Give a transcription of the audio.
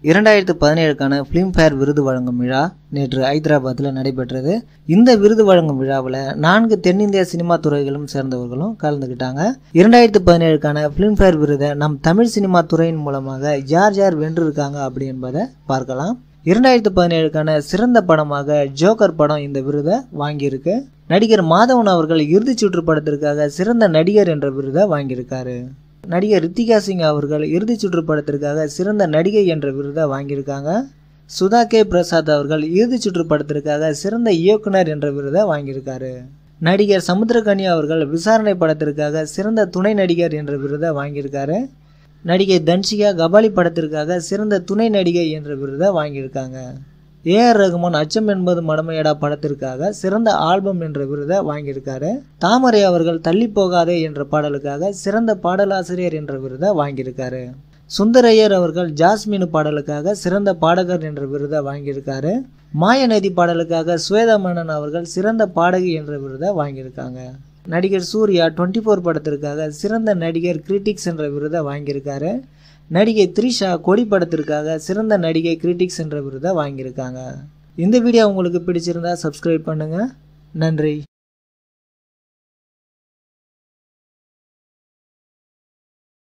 இரண்டாயிரத்து பதினேழுக்கான ஃபிலிம்ஃபேர் விருது வழங்கும் விழா நேற்று ஹைதராபாத்தில் நடைபெற்றது இந்த விருது வழங்கும் விழாவில் நான்கு தென்னிந்திய சினிமா துறைகளும் சேர்ந்தவர்களும் கலந்துக்கிட்டாங்க இரண்டாயிரத்து பதினேழுக்கான ஃபிலிம்ஃபேர் விருதை நம் தமிழ் சினிமா துறையின் மூலமாக யார் யார் வென்றிருக்காங்க அப்படி என்பதை பார்க்கலாம் இரண்டாயிரத்து பதினேழுக்கான சிறந்த படமாக ஜோக்கர் படம் இந்த விருதை வாங்கியிருக்கு நடிகர் மாதவன் அவர்கள் இறுதிச் சுற்று படத்திற்காக சிறந்த நடிகர் என்ற விருதை வாங்கியிருக்காரு நடிகர் ரித்திகா சிங் அவர்கள் இறுதிச் சுற்று படத்திற்காக சிறந்த நடிகை என்ற விருதை வாங்கியிருக்காங்க சுதா கே பிரசாத் அவர்கள் இறுதிச் சுற்று படத்திற்காக சிறந்த இயக்குனர் என்ற விருதை வாங்கியிருக்காரு நடிகர் சமுத்திரகனி அவர்கள் விசாரணை படத்திற்காக சிறந்த துணை நடிகர் என்ற விருதை வாங்கியிருக்காரு நடிகை தன்ஷிகா கபாலி படத்திற்காக சிறந்த துணை நடிகை என்ற விருதை வாங்கியிருக்காங்க ஏஆர் ரகுமான் அச்சம் என்பது மடமையடா படத்திற்காக சிறந்த ஆல்பம் என்ற விருதை வாங்கியிருக்காரு தாமரை அவர்கள் தள்ளி போகாதே என்ற பாடலுக்காக சிறந்த பாடலாசிரியர் என்ற விருதை வாங்கியிருக்காரு சுந்தரையர் அவர்கள் ஜாஸ்மின் பாடலுக்காக சிறந்த பாடகர் என்ற விருதை வாங்கியிருக்காரு மாயநதி பாடலுக்காக ஸ்வேதா மேனன் அவர்கள் சிறந்த பாடகி என்ற விருதை வாங்கியிருக்காங்க நடிகர் சூர்யா டுவெண்ட்டி ஃபோர் படத்திற்காக சிறந்த நடிகர் கிரிட்டிக்ஸ் என்ற விருதை வாங்கியிருக்காரு நடிகை த்ரிஷா கொடி படத்திற்காக சிறந்த நடிகை கிரிட்டிக்ஸ் என்ற விருதை வாங்கியிருக்காங்க இந்த வீடியோ உங்களுக்கு பிடிச்சிருந்தா சப்ஸ்கிரைப் பண்ணுங்கள் நன்றி